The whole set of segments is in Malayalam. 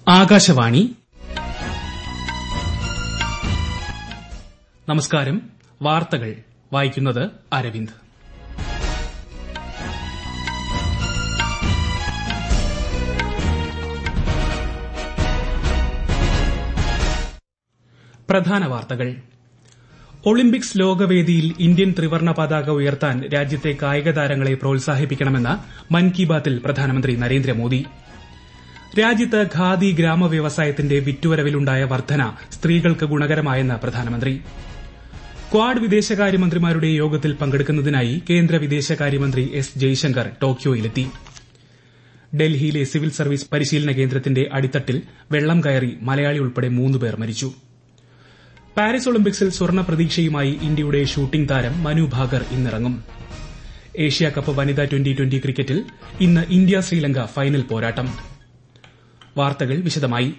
ആകാശവാണി നമസ്കാരം വാർത്തകൾ വായിക്കുന്നത് അരവിന്ദ് പ്രധാന വാർത്തകൾ ഒളിമ്പിക്സ് ലോകവേദിയിൽ ഇന്ത്യൻ ത്രിവർണ്ണ പതാക ഉയർത്താൻ രാജ്യത്തെ കായിക താരങ്ങളെ പ്രോത്സാഹിപ്പിക്കണമെന്ന് മൻ കി ബാത്തിൽ പ്രധാനമന്ത്രി നരേന്ദ്രമോദി രാജ്യത്ത് ഖാദി ഗ്രാമ വ്യവസായത്തിന്റെ വിറ്റുവരവിലുണ്ടായ വർധന സ്ത്രീകൾക്ക് ഗുണകരമായെന്ന് പ്രധാനമന്ത്രി ക്വാഡ് വിദേശകാര്യമന്ത്രിമാരുടെ യോഗത്തിൽ പങ്കെടുക്കുന്നതിനായി കേന്ദ്ര വിദേശകാര്യമന്ത്രി എസ് ജയശങ്കർ ടോക്കിയോയിലെത്തി ഡൽഹിയിലെ സിവിൽ സർവീസ് പരിശീലന കേന്ദ്രത്തിന്റെ അടിത്തട്ടിൽ വെള്ളം കയറി മലയാളി ഉൾപ്പെടെ മൂന്നുപേർ മരിച്ചു പാരീസ് ഒളിമ്പിക്സിൽ സ്വർണ്ണ പ്രതീക്ഷയുമായി ഇന്ത്യയുടെ ഷൂട്ടിംഗ് താരം മനു ഭാകർ ഇന്നിറങ്ങും ഏഷ്യാകപ്പ് വനിതാ ട്വന്റി ട്വന്റി ക്രിക്കറ്റിൽ ഇന്ന് ഇന്ത്യ ശ്രീലങ്ക ഫൈനൽ പോരാട്ടം വാർത്തകൾ വിശദമായി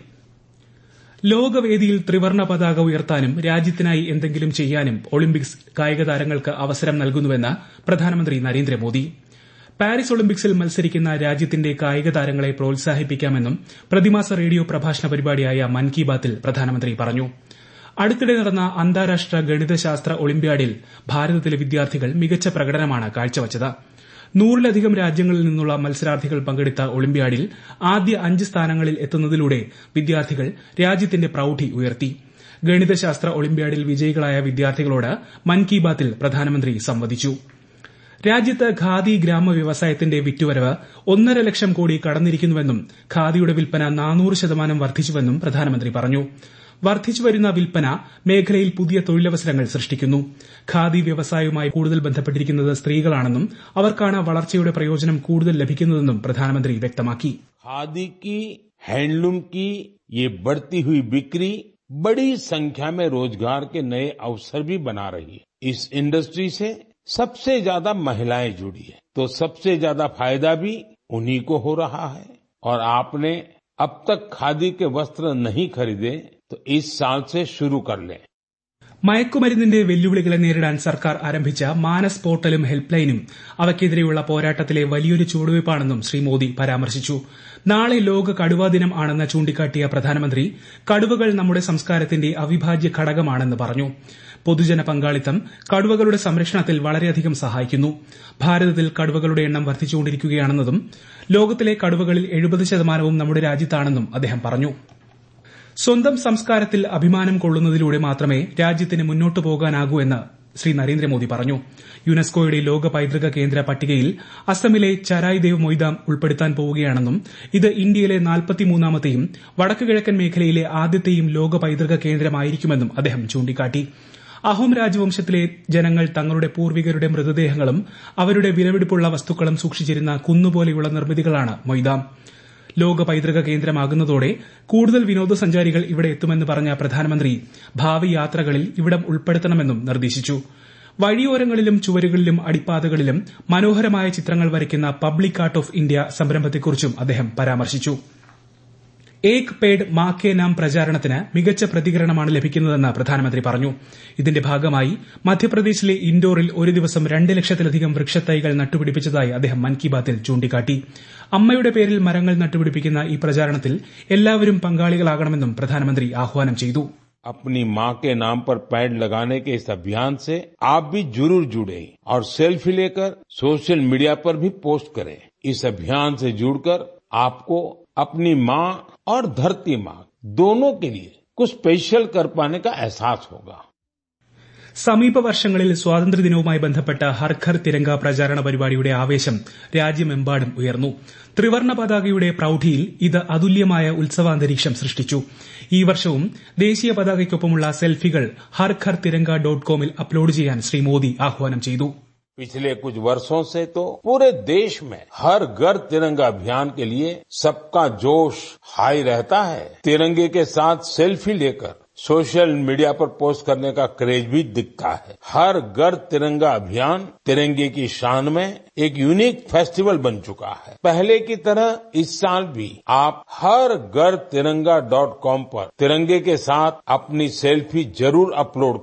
ലോകവേദിയിൽ ത്രിവർണ്ണ പതാക ഉയർത്താനും രാജ്യത്തിനായി എന്തെങ്കിലും ചെയ്യാനും ഒളിമ്പിക്സ് കായിക താരങ്ങൾക്ക് അവസരം നൽകുന്നുവെന്ന് പ്രധാനമന്ത്രി നരേന്ദ്രമോദി പാരീസ് ഒളിമ്പിക്സിൽ മത്സരിക്കുന്ന രാജ്യത്തിന്റെ കായിക താരങ്ങളെ പ്രോത്സാഹിപ്പിക്കാമെന്നും പ്രതിമാസ റേഡിയോ പ്രഭാഷണ പരിപാടിയായ മൻ കി ബാത്തിൽ പ്രധാനമന്ത്രി പറഞ്ഞു അടുത്തിടെ നടന്ന അന്താരാഷ്ട്ര ഗണിതശാസ്ത്ര ഒളിമ്പ്യാഡിൽ ഭാരതത്തിലെ വിദ്യാർത്ഥികൾ മികച്ച പ്രകടനമാണ് കാഴ്ചവച്ചത് നൂറിലധികം രാജ്യങ്ങളിൽ നിന്നുള്ള മത്സരാർത്ഥികൾ പങ്കെടുത്ത ഒളിമ്പ്യാഡിൽ ആദ്യ അഞ്ച് സ്ഥാനങ്ങളിൽ എത്തുന്നതിലൂടെ വിദ്യാർത്ഥികൾ രാജ്യത്തിന്റെ പ്രൌഢി ഉയർത്തി ഗണിതശാസ്ത്ര ഒളിമ്പ്യാഡിൽ വിജയികളായ വിദ്യാർത്ഥികളോട് മൻ കി ബാത്തിൽ പ്രധാനമന്ത്രി സംവദിച്ചു രാജ്യത്ത് ഖാദി ഗ്രാമ വ്യവസായത്തിന്റെ വിറ്റുവരവ് ഒന്നര ലക്ഷം കോടി കടന്നിരിക്കുന്നുവെന്നും ഖാദിയുടെ വിൽപ്പന നാനൂറ് ശതമാനം വർദ്ധിച്ചുവെന്നും പ്രധാനമന്ത്രി പറഞ്ഞു വർദ്ധിച്ചുവരുന്ന വിൽപ്പന മേഖലയിൽ പുതിയ തൊഴിലവസരങ്ങൾ സൃഷ്ടിക്കുന്നു ഖാദി വ്യവസായവുമായി കൂടുതൽ ബന്ധപ്പെട്ടിരിക്കുന്നത് സ്ത്രീകളാണെന്നും അവർക്കാണ് വളർച്ചയുടെ പ്രയോജനം കൂടുതൽ ലഭിക്കുന്നതെന്നും പ്രധാനമന്ത്രി വ്യക്തമാക്കി खादी की हैंडलूम की ये बढ़ती हुई बिक्री बड़ी संख्या में रोजगार के नए अवसर भी बना रही है इस इंडस्ट्री से सबसे ज्यादा महिलाएं जुड़ी है तो सबसे ज्यादा फायदा भी उन्हीं को हो रहा है और आपने अब तक खादी के वस्त्र नहीं खरीदे तो इस साल से शुरू कर लें മയക്കുമരുന്നിന്റെ വെല്ലുവിളികളെ നേരിടാൻ സർക്കാർ ആരംഭിച്ച മാനസ് പോർട്ടലും ഹെൽപ്പ് ലൈനും അവയ്ക്കെതിരെയുള്ള പോരാട്ടത്തിലെ വലിയൊരു ചുവടുവയ്പ്പാണെന്നും ശ്രീ മോദി പരാമർശിച്ചു നാളെ ലോക കടുവാ ദിനം ആണെന്ന് ചൂണ്ടിക്കാട്ടിയ പ്രധാനമന്ത്രി കടുവകൾ നമ്മുടെ സംസ്കാരത്തിന്റെ അവിഭാജ്യ ഘടകമാണെന്ന് പറഞ്ഞു പൊതുജന പങ്കാളിത്തം കടുവകളുടെ സംരക്ഷണത്തിൽ വളരെയധികം സഹായിക്കുന്നു ഭാരതത്തിൽ കടുവകളുടെ എണ്ണം വർദ്ധിച്ചുകൊണ്ടിരിക്കുകയാണെന്നതും ലോകത്തിലെ കടുവകളിൽ എഴുപത് ശതമാനവും നമ്മുടെ രാജ്യത്താണെന്നും അദ്ദേഹം പറഞ്ഞു സ്വന്തം സംസ്കാരത്തിൽ അഭിമാനം കൊള്ളുന്നതിലൂടെ മാത്രമേ രാജ്യത്തിന് മുന്നോട്ടു പോകാനാകൂ എന്ന് ശ്രീ നരേന്ദ്രമോദി പറഞ്ഞു യുനെസ്കോയുടെ ലോക പൈതൃക കേന്ദ്ര പട്ടികയിൽ അസമിലെ ചരായ് ദേവ് മൊയ്താം ഉൾപ്പെടുത്താൻ പോവുകയാണെന്നും ഇത് ഇന്ത്യയിലെ നാൽപ്പത്തിമൂന്നാമത്തെയും വടക്കുകിഴക്കൻ മേഖലയിലെ ആദ്യത്തെയും ലോക പൈതൃക കേന്ദ്രമായിരിക്കുമെന്നും അദ്ദേഹം ചൂണ്ടിക്കാട്ടി അഹോം രാജവംശത്തിലെ ജനങ്ങൾ തങ്ങളുടെ പൂർവികരുടെ മൃതദേഹങ്ങളും അവരുടെ വിലപിടിപ്പുള്ള വസ്തുക്കളും സൂക്ഷിച്ചിരുന്ന കുന്നുപോലെയുള്ള നിർമ്മിതികളാണ് മൊയ്താം ലോക പൈതൃക കേന്ദ്രമാകുന്നതോടെ കൂടുതൽ വിനോദസഞ്ചാരികൾ ഇവിടെ എത്തുമെന്ന് പറഞ്ഞ പ്രധാനമന്ത്രി ഭാവി യാത്രകളിൽ ഇവിടം ഉൾപ്പെടുത്തണമെന്നും നിർദ്ദേശിച്ചു വഴിയോരങ്ങളിലും ചുവരുകളിലും അടിപ്പാതകളിലും മനോഹരമായ ചിത്രങ്ങൾ വരയ്ക്കുന്ന പബ്ലിക് ആർട്ട് ഓഫ് ഇന്ത്യ സംരംഭത്തെക്കുറിച്ചും അദ്ദേഹം പരാമർശിച്ചു ഏക് പേഡ് മാ കെ നാം പ്രചാരണത്തിന് മികച്ച പ്രതികരണമാണ് ലഭിക്കുന്നതെന്ന് പ്രധാനമന്ത്രി പറഞ്ഞു ഇതിന്റെ ഭാഗമായി മധ്യപ്രദേശിലെ ഇൻഡോറിൽ ഒരു ദിവസം രണ്ട് ലക്ഷത്തിലധികം വൃക്ഷത്തൈകൾ നട്ടുപിടിപ്പിച്ചതായി അദ്ദേഹം മൻ കി ബാത്തിൽ ചൂണ്ടിക്കാട്ടി അമ്മയുടെ പേരിൽ മരങ്ങൾ നട്ടുപിടിപ്പിക്കുന്ന ഈ പ്രചാരണത്തിൽ എല്ലാവരും പങ്കാളികളാകണമെന്നും പ്രധാനമന്ത്രി ആഹ്വാനം ചെയ്തു अपनी माँ के नाम पर पेड़ लगाने के इस अभियान से आप भी जरूर जुड़े और सेल्फी लेकर सोशल मीडिया पर भी पोस्ट करें इस अभियान से जुड़कर आपको अपनी माँ और धरती माँ दोनों के लिए कुछ स्पेशल कर पाने का एहसास होगा സമീപ വർഷങ്ങളിൽ സ്വാതന്ത്ര്യദിനവുമായി ബന്ധപ്പെട്ട ഹർ ഘർ തിരങ്ക പ്രചാരണ പരിപാടിയുടെ ആവേശം രാജ്യമെമ്പാടും ഉയർന്നു ത്രിവർണ്ണ പതാകയുടെ പ്രൌഢിയിൽ ഇത് അതുല്യമായ ഉത്സവാന്തരീക്ഷം സൃഷ്ടിച്ചു ഈ വർഷവും ദേശീയ പതാകയ്ക്കൊപ്പമുള്ള സെൽഫികൾ ഹർ ഘർ തിരങ്ക ഡോട്ട് കോമിൽ അപ്ലോഡ് ചെയ്യാൻ ശ്രീ മോദി ആഹ്വാനം ചെയ്തു पिछले कुछ वर्षों से तो पूरे देश में हर घर तिरंगा अभियान के लिए सबका जोश हाई रहता है तिरंगे के साथ सेल्फी लेकर सोशल मीडिया पर पोस्ट करने का क्रेज भी दिखता है हर घर तिरंगा अभियान तिरंगे की शान में एक यूनिक फेस्टिवल बन चुका है पहले की तरह इस साल भी आप हर घर तिरंगा डॉट कॉम पर तिरंगे के साथ अपनी सेल्फी जरूर अपलोड करें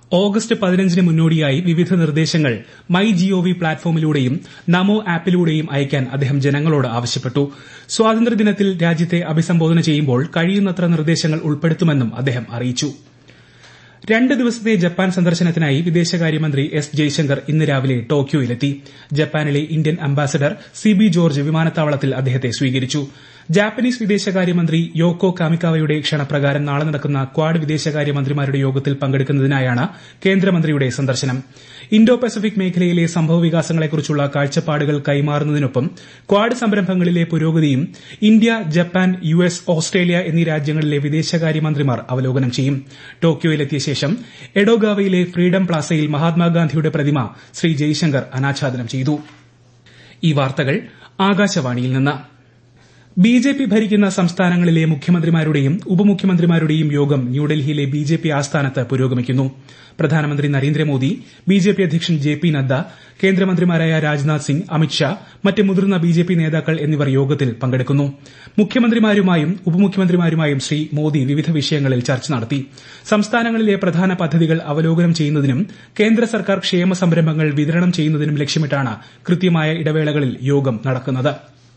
ഓഗസ്റ്റ് പതിനഞ്ചിന് മുന്നോടിയായി വിവിധ നിർദ്ദേശങ്ങൾ മൈ ജിഒവി പ്ലാറ്റ്ഫോമിലൂടെയും നമോ ആപ്പിലൂടെയും അയക്കാൻ അദ്ദേഹം ജനങ്ങളോട് ആവശ്യപ്പെട്ടു സ്വാതന്ത്ര്യദിനത്തിൽ രാജ്യത്തെ അഭിസംബോധന ചെയ്യുമ്പോൾ കഴിയുന്നത്ര നിർദ്ദേശങ്ങൾ ഉൾപ്പെടുത്തുമെന്നും അദ്ദേഹം അറിയിച്ചു രണ്ട് ദിവസത്തെ ജപ്പാൻ സന്ദർശനത്തിനായി വിദേശകാര്യമന്ത്രി എസ് ജയശങ്കർ ഇന്ന് രാവിലെ ടോക്കിയോയിലെത്തി ജപ്പാനിലെ Indian ambassador C B George വിമാനത്താവളത്തിൽ അദ്ദേഹത്തെ സ്വീകരിച്ചു ജാപ്പനീസ് വിദേശകാര്യമന്ത്രി യോക്കോ കാമിക്കാവയുടെ ക്ഷണപ്രകാരം നാളെ നടക്കുന്ന ക്വാഡ് വിദേശകാര്യമന്ത്രിമാരുടെ യോഗത്തിൽ പങ്കെടുക്കുന്നതിനായാണ് കേന്ദ്രമന്ത്രിയുടെ സന്ദർശനം ഇന്തോ പസഫിക് മേഖലയിലെ സംഭവവികാസങ്ങളെക്കുറിച്ചുള്ള കാഴ്ചപ്പാടുകൾ കൈമാറുന്നതിനൊപ്പം ക്വാഡ് സംരംഭങ്ങളിലെ പുരോഗതിയും India Japan U S Australia എന്നീ രാജ്യങ്ങളിലെ വിദേശകാര്യമന്ത്രിമാർ അവലോകനം ചെയ്യും ടോക്കിയോയിലെത്തിയ ശേഷം എഡോഗാവയിലെ ഫ്രീഡം പ്ലാസയിൽ മഹാത്മാഗാന്ധിയുടെ പ്രതിമ ശ്രീ ജയ്ശങ്കർ അനാച്ഛാദനം ചെയ്തു ഈ വാർത്തകൾ ആകാശവാണിയിൽ നിന്ന് ബിജെപി ഭരിക്കുന്ന സംസ്ഥാനങ്ങളിലെ മുഖ്യമന്ത്രിമാരുടെയും ഉപമുഖ്യമന്ത്രിമാരുടെയും യോഗം ന്യൂഡൽഹിയിലെ ബിജെപി ആസ്ഥാനത്ത് പുരോഗമിക്കുന്നു പ്രധാനമന്ത്രി നരേന്ദ്രമോദി ബിജെപി അധ്യക്ഷൻ ജെ പി നദ്ദ കേന്ദ്രമന്ത്രിമാരായ രാജ്നാഥ് സിംഗ് അമിത്ഷാ മറ്റ് മുതിർന്ന ബിജെപി നേതാക്കൾ എന്നിവർ യോഗത്തിൽ പങ്കെടുക്കുന്നു മുഖ്യമന്ത്രിമാരുമായും ഉപമുഖ്യമന്ത്രിമാരുമായും ശ്രീ മോദി വിവിധ വിഷയങ്ങളിൽ ചർച്ച നടത്തി സംസ്ഥാനങ്ങളിലെ പ്രധാന പദ്ധതികൾ അവലോകനം ചെയ്യുന്നതിനും കേന്ദ്ര സർക്കാർ ക്ഷേമ സംരംഭങ്ങൾ വിതരണം ചെയ്യുന്നതിനും ലക്ഷ്യമിട്ടാണ് കൃത്യമായ ഇടവേളകളിൽ യോഗം നടക്കുന്നത്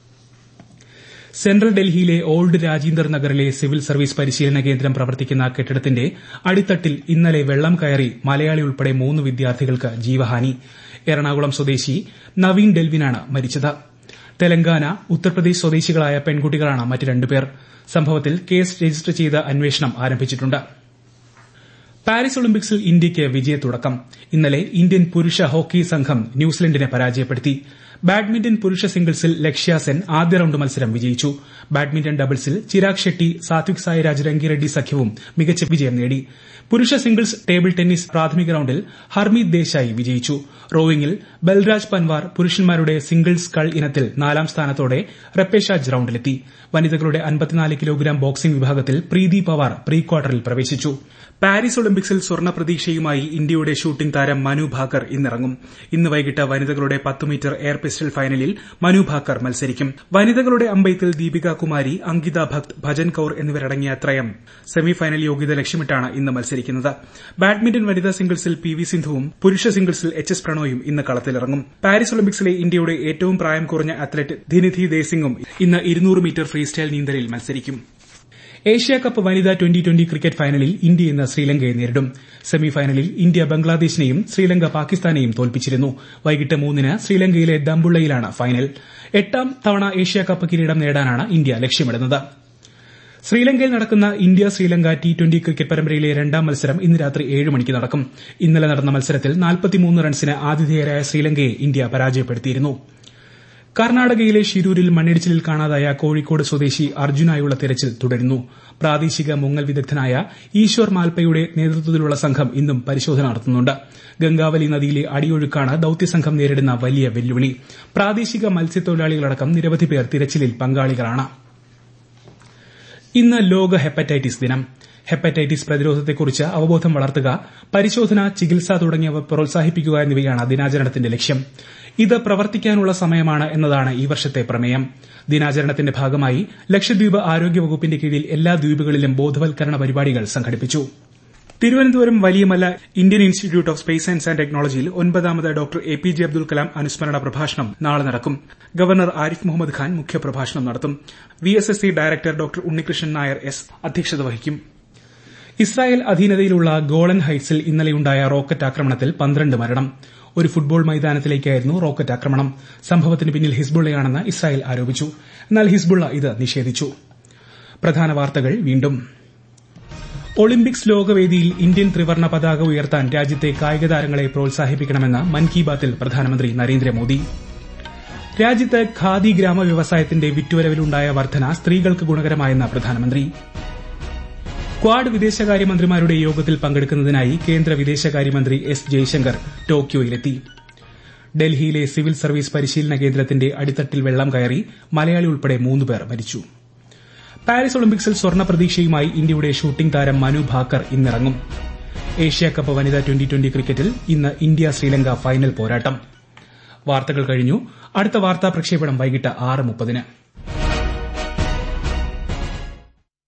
സെൻട്രൽ ഡൽഹിയിലെ ഓൾഡ് രാജീന്ദർ നഗറിലെ സിവിൽ സർവീസ് പരിശീലന കേന്ദ്രം പ്രവർത്തിക്കുന്ന കെട്ടിടത്തിന്റെ അടിത്തട്ടിൽ ഇന്നലെ വെള്ളം കയറി മലയാളി ഉൾപ്പെടെ മൂന്ന് വിദ്യാർത്ഥികൾക്ക് ജീവഹാനി എറണാകുളം സ്വദേശി നവീൻ ഡെൽവിനാണ് മരിച്ചത് തെലങ്കാന ഉത്തർപ്രദേശ് സ്വദേശികളായ പെൺകുട്ടികളാണ് മറ്റ് രണ്ടുപേർ സംഭവത്തിൽ കേസ് രജിസ്റ്റർ ചെയ്ത് അന്വേഷണം ആരംഭിച്ചിട്ടുണ്ട് പാരീസ് ഒളിമ്പിക്സിൽ ഇന്ത്യയ്ക്ക് വിജയത്തുടക്കം ഇന്നലെ ഇന്ത്യൻ പുരുഷ ഹോക്കി സംഘം ന്യൂസിലൻഡിനെ പരാജയപ്പെടുത്തി ബാഡ്മിന്റൺ പുരുഷ സിംഗിൾസിൽ ലക്ഷ്യ സെൻ ആദ്യ റൌണ്ട് മത്സരം വിജയിച്ചു ബാഡ്മിന്റൺ ഡബിൾസിൽ ചിരാഗ് ഷെട്ടി സാത്വിക് സായിരാജ് രംഗിറെഡ്ഡി സഖ്യവും മികച്ച വിജയം നേടി പുരുഷ സിംഗിൾസ് ടേബിൾ ടെന്നീസ് പ്രാഥമിക റൌണ്ടിൽ ഹർമീത് ദേശായി വിജയിച്ചു റോയിംഗിൽ ബൽരാജ് പൻവാർ പുരുഷന്മാരുടെ സിംഗിൾസ് കൾ ഇനത്തിൽ നാലാം സ്ഥാനത്തോടെ റെപ്പേഷാജ് റൌണ്ടിലെത്തി വനിതകളുടെ അൻപത്തിനാല് കിലോഗ്രാം ബോക്സിംഗ് വിഭാഗത്തിൽ പ്രീതി പവാർ പ്രീ ക്വാർട്ടറിൽ പ്രവേശിച്ചു പാരീസ് ഒളിമ്പിക്സിൽ സ്വർണ്ണ പ്രതീക്ഷയുമായി ഇന്ത്യയുടെ ഷൂട്ടിംഗ് താരം മനു ഭാക്കർ ഇന്നിറങ്ങും ഇന്ന് വൈകിട്ട് വനിതകളുടെ പത്ത് മീറ്റർ എയർ പിസ്റ്റൾ ഫൈനലിൽ മനു ഭാക്കർ മത്സരിക്കും വനിതകളുടെ അമ്പെയ്ത്തിൽ ദീപിക കുമാരി അങ്കിത ഭക്ത് ഭജൻ കൌർ എന്നിവരടങ്ങിയ ത്രയം സെമിഫൈനൽ യോഗ്യത ലക്ഷ്യമിട്ടാണ് ഇന്ന് മത്സരിക്കുന്നത് ബാഡ്മിന്റൺ വനിതാ സിംഗിൾസിൽ പി വി സിന്ധുവും പുരുഷ സിംഗിൾസിൽ എച്ച് എസ് പ്രണോയും ഇന്ന് കളത്തിലിറങ്ങും പാരീസ് ഒളിമ്പിക്സിലെ ഇന്ത്യയുടെ ഏറ്റവും പ്രായം കുറഞ്ഞ അത്ലറ്റ് ധിനിധി ദേസിംഗും ഇന്ന് ഇരുന്നൂറ് മീറ്റർ ഫ്രീസ്റ്റൈൽ നീന്തലിൽ മത്സരിക്കും ഏഷ്യ കപ്പ് വനിതാ ട്വന്റി ട്വന്റി ക്രിക്കറ്റ് ഫൈനലിൽ ഇന്ത്യ ഇന്ന് ശ്രീലങ്കയെ നേരിടും സെമിഫൈനലിൽ ഇന്ത്യ ബംഗ്ലാദേശിനെയും ശ്രീലങ്ക പാകിസ്ഥാനെയും തോൽപ്പിച്ചിരുന്നു വൈകിട്ട് മൂന്നിന് ശ്രീലങ്കയിലെ ദമ്പുള്ളയിലാണ് ഫൈനൽ എട്ടാം തവണ ഏഷ്യ കപ്പ് കിരീടം നേടാനാണ് ഇന്ത്യ ലക്ഷ്യമിടുന്നത് ശ്രീലങ്കയിൽ നടക്കുന്ന India Sri Lanka T twenty cricket പരമ്പരയിലെ രണ്ടാം മത്സരം ഇന്ന് രാത്രി ഏഴ് മണിക്ക് നടക്കും ഇന്നലെ നടന്ന മത്സരത്തിൽ റൺസിന് ആതിഥേയരായ ശ്രീലങ്കയെ ഇന്ത്യ പരാജയപ്പെടുത്തിയിരുന്നു കർണാടകയിലെ ഷിരൂരിൽ മണ്ണിടിച്ചിലിൽ കാണാതായ കോഴിക്കോട് സ്വദേശി അർജുനായുള്ള തെരച്ചിൽ തുടരുന്നു പ്രാദേശിക മുങ്ങൽ വിദഗ്ധനായ ഈശ്വർ മാൽപ്പയുടെ നേതൃത്വത്തിലുള്ള സംഘം ഇന്നും പരിശോധന നടത്തുന്നുണ്ട് ഗംഗാവലി നദിയിലെ അടിയൊഴുക്കാണ് ദൌത്യസംഘം നേരിടുന്ന വലിയ വെല്ലുവിളി പ്രാദേശിക മത്സ്യത്തൊഴിലാളികളടക്കം നിരവധി പേർ തിരച്ചിലിൽ പങ്കാളികളാണ് ഇന്ന് ലോക ഹെപ്പറ്റൈറ്റിസ് ദിനം ഹെപ്പറ്റൈറ്റിസ് പ്രതിരോധത്തെക്കുറിച്ച് അവബോധം വളർത്തുക പരിശോധന ചികിത്സ തുടങ്ങിയവ പ്രോത്സാഹിപ്പിക്കുക എന്നിവയാണ് ദിനാചരണത്തിന്റെ ലക്ഷ്യം ഇത് പ്രവർത്തിക്കാനുള്ള സമയമാണ് എന്നതാണ് ഈ വർഷത്തെ പ്രമേയം ദിനാചരണത്തിന്റെ ഭാഗമായി ലക്ഷദ്വീപ് ആരോഗ്യവകുപ്പിന്റെ കീഴിൽ എല്ലാ ദ്വീപുകളിലും ബോധവൽക്കരണ പരിപാടികൾ സംഘടിപ്പിച്ചു Thiruvananthapuram Valiyamala Indian institute of space science and ടെക്നോളജിയിൽ ഒൻപതാമത് doctor A P J Abdul Kalam അനുസ്മരണ പ്രഭാഷണം നാളെ നടക്കും ഗവർണർ ആരിഫ് മുഹമ്മദ് ഖാൻ മുഖ്യപ്രഭാഷണം നടത്തും V S S C director doctor Unnikrishnan Nair S അധ്യക്ഷത വഹിക്കും ഇസ്രായേൽ അധീനതയിലുള്ള ഗോളൻ ഹൈറ്റ്സിൽ ഇന്നലെയുണ്ടായ റോക്കറ്റ് ആക്രമണത്തിൽ പന്ത്രണ്ട് മരണം ഒരു ഫുട്ബോൾ മൈതാനത്തിലേക്കായിരുന്നു റോക്കറ്റ് ആക്രമണം സംഭവത്തിന് പിന്നിൽ ഹിസ്ബുള്ളയാണെന്ന് ഇസ്രായേൽ ആരോപിച്ചു എന്നാൽ ഹിസ്ബുള്ള ഇത് നിഷേധിച്ചു പ്രധാന വാർത്തകൾ വീണ്ടും ഒളിമ്പിക്സ് ലോകവേദിയിൽ ഇന്ത്യൻ ത്രിവർണ്ണ പതാക ഉയർത്താൻ രാജ്യത്തെ കായിക താരങ്ങളെ പ്രോത്സാഹിപ്പിക്കണമെന്ന് മൻ കി ബാത്തിൽ പ്രധാനമന്ത്രി നരേന്ദ്രമോദി രാജ്യത്ത് ഖാദി ഗ്രാമ വ്യവസായത്തിന്റെ വിറ്റുവരവിലുണ്ടായ വർധന സ്ത്രീകൾക്ക് ഗുണകരമായെന്ന് പ്രധാനമന്ത്രി ക്വാഡ് വിദേശകാര്യമന്ത്രിമാരുടെ യോഗത്തിൽ പങ്കെടുക്കുന്നതിനായി കേന്ദ്ര വിദേശകാര്യമന്ത്രി എസ് ജയശങ്കർ ടോക്കിയോയിലെത്തി ഡൽഹിയിലെ സിവിൽ സർവീസ് പരിശീലന കേന്ദ്രത്തിന്റെ അടിത്തട്ടിൽ വെള്ളം കയറി മലയാളി ഉൾപ്പെടെ മൂന്നുപേർ മരിച്ചു പാരീസ് ഒളിമ്പിക്സിൽ സ്വർണ്ണ പ്രതീക്ഷയുമായി ഇന്ത്യയുടെ ഷൂട്ടിംഗ് താരം മനു ഭാക്കർ ഇന്നിറങ്ങും ഏഷ്യ കപ്പ് വനിതാ ട്വന്റി ട്വന്റി ക്രിക്കറ്റിൽ ഇന്ന് ഇന്ത്യ ശ്രീലങ്ക ഫൈനൽ പോരാട്ടം വാർത്തകൾ കഴിഞ്ഞു അടുത്ത വാർത്താ പ്രക്ഷേപണം വൈകിട്ട് ആറ് മുപ്പതിന്